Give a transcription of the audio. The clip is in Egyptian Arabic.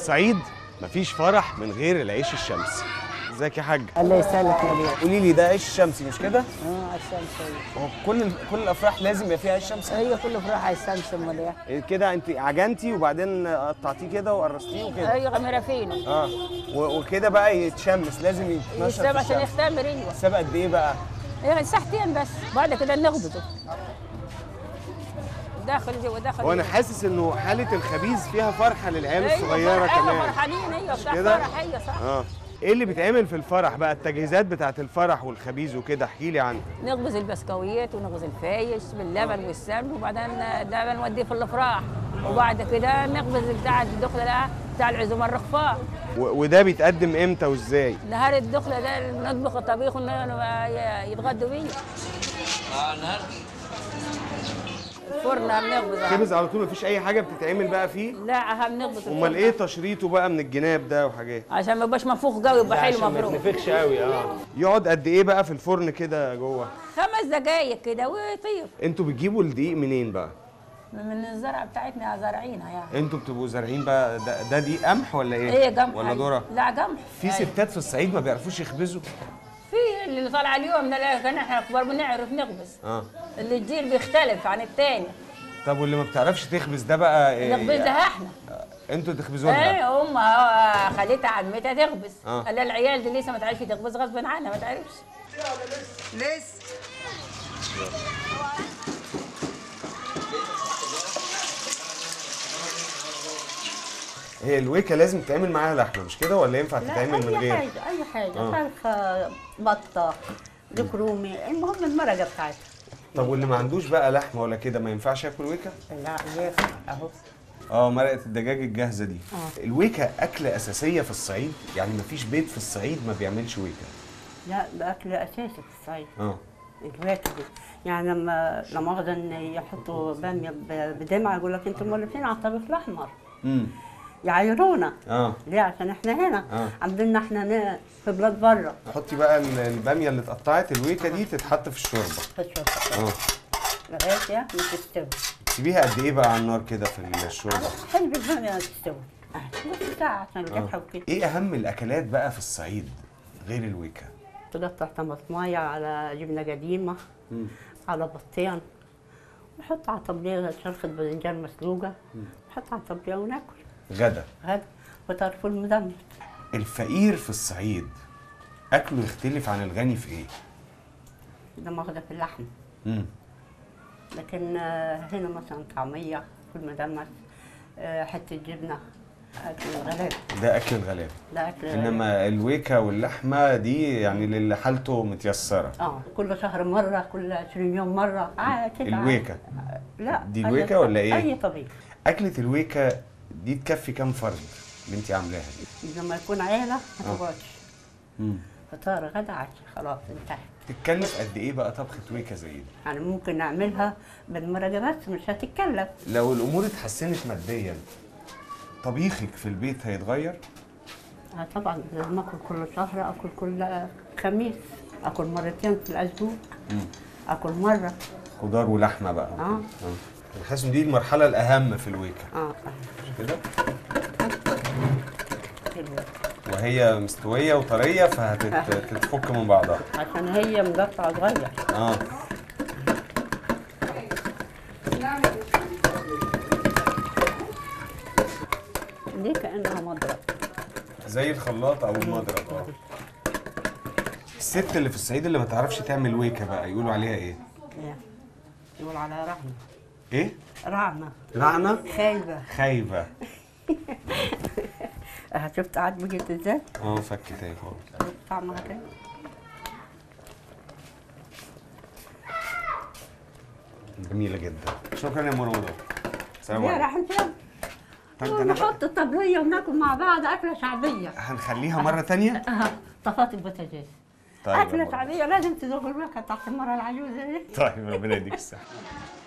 الصعيد مفيش فرح من غير العيش الشمسي ازيك يا حاج الله يسلمك يا بيه قولي لي ده عيش شمسي مش كده اه الشمس هي هو كل كل الافراح لازم يبقى فيها عيش شمسي هي كل فرح على الشمس امال ايه كده انت عجنتي وبعدين قطعتيه كده وقرصتيه وكده هي غميره فينه اه و- وكده بقى يتشمس لازم يتنشر يستوي في عشان الشمس يختمر ايوه ساب قد ايه بقى هي ساعتين بس بعد كده نغبطه داخل جوا داخل وانا جوا. حاسس انه حاله الخبيز فيها فرحه للعيال أيوة الصغيره فرح- ايوه كمان فرحانين ايوه بتاع كده؟ فرح هي صح اه ايه اللي بيتعمل في الفرح بقى التجهيزات بتاعت الفرح والخبيز وكده احكي لي عنه نخبز البسكويت ونخبز الفايش باللبن والسمن وبعدين ده بنوديه في الافراح وبعد كده نخبز بتاع الدخله ده بتاع العزومه الرخفاء و- وده بيتقدم امتى وازاي نهار الدخله ده نطبخ الطبيخ ويتغدوا بيه الفرن هم نخبز خبز على طول مفيش اي حاجه بتتعمل بقى فيه لا هم نخبز امال الفرن. ايه تشريطه بقى من الجناب ده وحاجات عشان ما يبقاش منفوخ قوي يبقى حلو مفروض يتنفخش قوي اه يقعد قد ايه بقى في الفرن كده جوه خمس دقايق كده ويطير انتوا بتجيبوا الدقيق منين بقى من الزرع بتاعتنا زارعينها يعني انتوا بتبقوا زارعين بقى ده, ده دقيق قمح ولا ايه ايه قمح ولا أيوة. ذره لا قمح في أيوة. ستات في الصعيد ما بيعرفوش يخبزوا في اللي طالع اليوم ده لا، كان احنا كبار بنعرف نخبز اه اللي الجيل بيختلف عن التاني طب واللي ما بتعرفش تخبز ده بقى إيه؟ نخبزها احنا انتوا تخبزوا لها ايه امها خالتها عمتها تخبز آه. قال لها العيال دي لسه ما تعرفش تخبز غصب عنها ما تعرفش لسه هي الويكه لازم تعمل معاها لحمه مش كده ولا ينفع تتعمل من اي غير حاجه اي حاجه آه. فرخه بطه ديك رومي المهم المرقه بتاعتها طب واللي ما عندوش بقى لحمه ولا كده ما ينفعش ياكل ويكه لا ياكل اهو اه مرقه الدجاج الجاهزه دي آه. الويكه اكله اساسيه في الصعيد يعني ما فيش بيت في الصعيد ما بيعملش ويكه لا ده اكل اساسي في الصعيد اه الواكب يعني لما لما اخذ ان يحطوا باميه ب- بدمعه يقول لك انتم مولفين على الطبيخ الاحمر امم يعايرونا اه ليه عشان احنا هنا آه. عاملين احنا ن- في بلاد بره حطي بقى ال- الباميه اللي اتقطعت الويكه دي تتحط في الشوربه في الشرطه اه لغايه يا ما تستوي تسيبيها قد ايه بقى على النار كده في الشوربه حلو الباميه تستوي آه، نص ساعه عشان القرحه وكده ايه اهم الاكلات بقى في الصعيد غير الويكه تقطع طماطمايه على جبنه قديمه على بطيان نحط على طبليه شرخة باذنجان مسلوقة نحط على طبليه وناكل غدا هذا فطار فول مدمر الفقير في الصعيد اكله يختلف عن الغني في ايه ده ماخده في اللحم امم لكن آه، هنا مثلا طعمية فول مدمس آه، حتة جبنة أكل الغلاب ده اكل الغلابه ده أكل الغلاب. انما الويكه واللحمه دي يعني اللي حالته متيسره اه كل شهر مرة كل 20 يوم مرة آه كده الويكة. آه، لا دي أي الويكة طبيخ- ولا إيه؟ أي طبيخ اكله الويكه دي تكفي كام فرد اللي انت عاملاها دي لما يكون عيلة ما آه. تقعدش امم فطار غدا عشاء خلاص انتهت تتكلف قد ايه بقى طبخه ويكه زي دي يعني ممكن نعملها بالمرقة بس مش هتتكلف لو الامور اتحسنت ماديا طبيخك في البيت هيتغير آه طبعا لازم اكل كل شهر اكل كل خميس اكل مرتين في الاسبوع اكل مره خضار ولحمه بقى اه اه انا حاسس ان دي المرحله الاهم في الويكه اه مش كده حلو. وهي مستويه وطريه فهتتفك من بعضها عشان هي مقطعه صغير اه دي كانها مضرب زي الخلاط او المضرب اه الست اللي في الصعيد اللي ما تعرفش تعمل ويكه بقى يقولوا عليها ايه إيه. يقول على رحمه ايه رعمه لعنه خايبه خايبه آه، شفت قعد بقيت ازاي؟ اه فك تاني خالص طعمها كده جميله جدا شكرا يا منى وضع سلام يا عليكم راح انت طب ده أنا بقى- نحط الطبليه وناكل مع بعض اكله شعبيه هنخليها مره تانية اه طفات البوتاجاز طيب يا اكله منى. شعبيه لازم تدوق الوقت تحت المره العجوزه دي طيب ربنا يديك الصحه